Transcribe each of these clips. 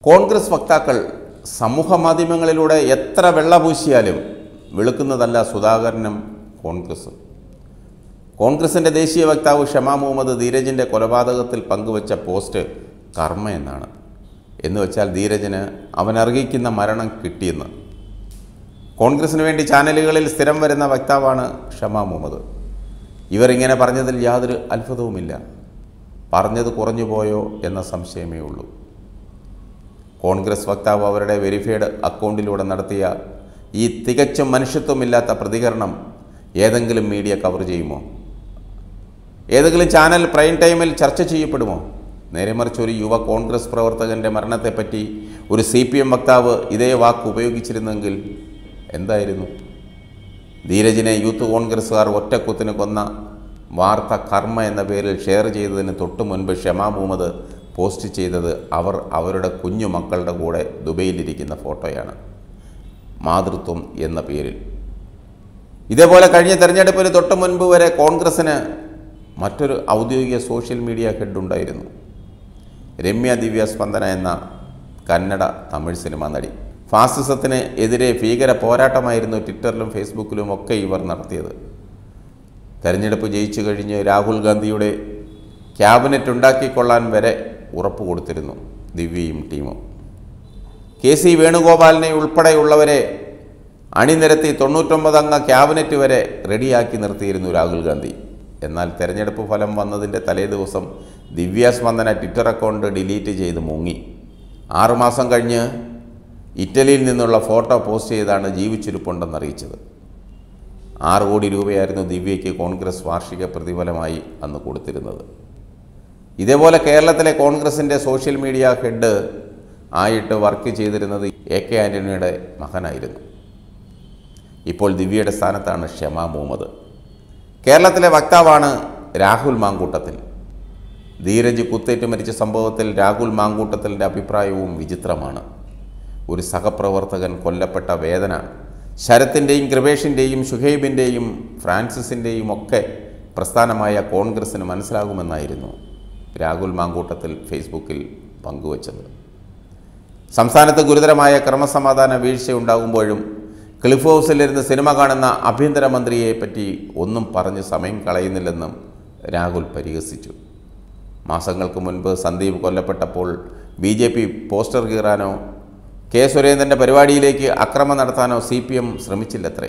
കോൺഗ്രസ് വക്താക്കൾ സമൂഹ മാധ്യമങ്ങളിലൂടെ എത്ര വെള്ളപൂശിയാലും വെളുക്കുന്നതല്ല സുധാകരനും കോൺഗ്രസും കോൺഗ്രസിൻ്റെ ദേശീയ വക്താവ് ഷമാ മുഹമ്മദ് ധീരജിൻ്റെ കൊലപാതകത്തിൽ പങ്കുവച്ച പോസ്റ്റ് കർമ്മ എന്നാണ് എന്ന് വെച്ചാൽ ധീരജിന് അവൻ അർഹിക്കുന്ന മരണം കിട്ടിയെന്ന് കോൺഗ്രസിന് വേണ്ടി ചാനലുകളിൽ സ്ഥിരം വരുന്ന വക്താവാണ് ഷമാ മുഹമ്മദ് ഇവരിങ്ങനെ പറഞ്ഞതിൽ യാതൊരു അത്ഭുതവുമില്ല പറഞ്ഞത് കുറഞ്ഞു പോയോ എന്ന സംശയമേ ഉള്ളൂ കോൺഗ്രസ് വക്താവ് അവരുടെ വെരിഫൈഡ് അക്കൗണ്ടിലൂടെ നടത്തിയ ഈ തികച്ചും മനുഷ്യത്വമില്ലാത്ത പ്രതികരണം ഏതെങ്കിലും മീഡിയ കവർ ചെയ്യുമോ ഏതെങ്കിലും ചാനൽ പ്രൈം ടൈമിൽ ചർച്ച ചെയ്യപ്പെടുമോ നേരെ മറിച്ച് ഒരു യുവ കോൺഗ്രസ് പ്രവർത്തകൻ്റെ മരണത്തെപ്പറ്റി ഒരു സി പി എം വക്താവ് ഇതേ വാക്ക് ഉപയോഗിച്ചിരുന്നെങ്കിൽ എന്തായിരുന്നു ധീരജിനെ യൂത്ത് കോൺഗ്രസ്സുകാർ ഒറ്റക്കുത്തിന് കൊന്ന വാർത്ത കർമ്മ എന്ന പേരിൽ ഷെയർ ചെയ്തതിന് തൊട്ടു മുൻപ് ഷമാ മുഹമ്മദ് പോസ്റ്റ് ചെയ്തത് അവർ അവരുടെ കുഞ്ഞു മക്കളുടെ കൂടെ ദുബൈയിലിരിക്കുന്ന ഫോട്ടോയാണ് മാതൃത്വം എന്ന പേരിൽ ഇതേപോലെ കഴിഞ്ഞ തെരഞ്ഞെടുപ്പിന് തൊട്ട് മുൻപ് വരെ കോൺഗ്രസ്സിന് മറ്റൊരു ഔദ്യോഗിക സോഷ്യൽ മീഡിയ ഹെഡ് ഉണ്ടായിരുന്നു രമ്യ ദിവ്യ സ്പന്ദന എന്ന കന്നഡ തമിഴ് സിനിമാ നടി ഫാസിസത്തിന് എതിരെ ഭീകര പോരാട്ടമായിരുന്നു ട്വിറ്ററിലും ഫേസ്ബുക്കിലും ഒക്കെ ഇവർ നടത്തിയത് തെരഞ്ഞെടുപ്പ് ജയിച്ചു കഴിഞ്ഞ് രാഹുൽ ഗാന്ധിയുടെ ക്യാബിനറ്റ് ഉണ്ടാക്കിക്കൊള്ളാൻ വരെ ഉറപ്പ് കൊടുത്തിരുന്നു ദിവ്യയും ടീമും കെ സി വേണുഗോപാലിനെ ഉൾപ്പെടെയുള്ളവരെ അണിനിരത്തി തൊണ്ണൂറ്റൊമ്പത് അംഗ ക്യാബിനറ്റ് വരെ റെഡിയാക്കി നിർത്തിയിരുന്നു രാഹുൽ ഗാന്ധി എന്നാൽ തെരഞ്ഞെടുപ്പ് ഫലം വന്നതിൻ്റെ തലേദിവസം Divya Spandana Twitter account delete ചെയ്ത് മുങ്ങി ആറുമാസം കഴിഞ്ഞ് ഇറ്റലിയിൽ നിന്നുള്ള ഫോട്ടോ പോസ്റ്റ് ചെയ്താണ് ജീവിച്ചിരിപ്പുണ്ടെന്ന് അറിയിച്ചത് ആറ് കോടി രൂപയായിരുന്നു ദിവ്യയ്ക്ക് കോൺഗ്രസ് വാർഷിക പ്രതിഫലമായി അന്ന് കൊടുത്തിരുന്നത് ഇതേപോലെ കേരളത്തിലെ കോൺഗ്രസിൻ്റെ സോഷ്യൽ മീഡിയ ഹെഡ് ആയിട്ട് വർക്ക് ചെയ്തിരുന്നത് എ കെ ആൻ്റണിയുടെ മകനായിരുന്നു ഇപ്പോൾ ദിവ്യയുടെ സ്ഥാനത്താണ് ഷമ മുഹമ്മദ് കേരളത്തിലെ വക്താവാണ് രാഹുൽ മാങ്കൂട്ടത്തിൽ ധീരജ് കുത്തേറ്റ് മരിച്ച സംഭവത്തിൽ രാഹുൽ മാങ്കൂട്ടത്തിൻ്റെ അഭിപ്രായവും വിചിത്രമാണ് ഒരു സഹപ്രവർത്തകൻ കൊല്ലപ്പെട്ട വേദന ശരത്തിൻ്റെയും കൃപേഷിൻ്റെയും ഷുഹൈബിൻ്റെയും ഫ്രാൻസിസിൻ്റെയും ഒക്കെ പ്രസ്ഥാനമായ കോൺഗ്രസ്സിന് മനസ്സിലാകുമെന്നായിരുന്നു രാഹുൽ മാങ്കൂട്ടത്തിൽ ഫേസ്ബുക്കിൽ പങ്കുവച്ചത് സംസ്ഥാനത്ത് ഗുരുതരമായ ക്രമസമാധാന വീഴ്ചയുണ്ടാകുമ്പോഴും ക്ലിഫ് ഹൗസിലിരുന്ന് സിനിമ കാണുന്ന ആഭ്യന്തരമന്ത്രിയെ പറ്റി ഒന്നും പറഞ്ഞ് സമയം കളയുന്നില്ലെന്നും രാഹുൽ പരിഹസിച്ചു മാസങ്ങൾക്ക് മുൻപ് സന്ദീപ് കൊല്ലപ്പെട്ടപ്പോൾ ബി ജെ പി പോസ്റ്റർ കീറാനോ കെ സുരേന്ദ്രൻ്റെ പരിപാടിയിലേക്ക് അക്രമം നടത്താനോ സി പി എം ശ്രമിച്ചില്ലത്രേ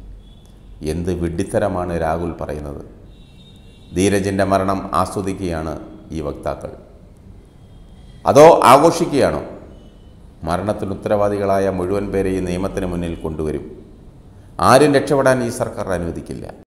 എന്ത് വിഡ്ഢിത്തരമാണ് രാഹുൽ പറയുന്നത് ധീരജിൻ്റെ മരണം ആസ്വദിക്കുകയാണ് ഈ വക്താക്കൾ അതോ ആഘോഷിക്കുകയാണോ മരണത്തിന് ഉത്തരവാദികളായ മുഴുവൻ പേരെയും നിയമത്തിന് മുന്നിൽ കൊണ്ടുവരും ആരും രക്ഷപ്പെടാൻ ഈ സർക്കാർ അനുവദിക്കില്ല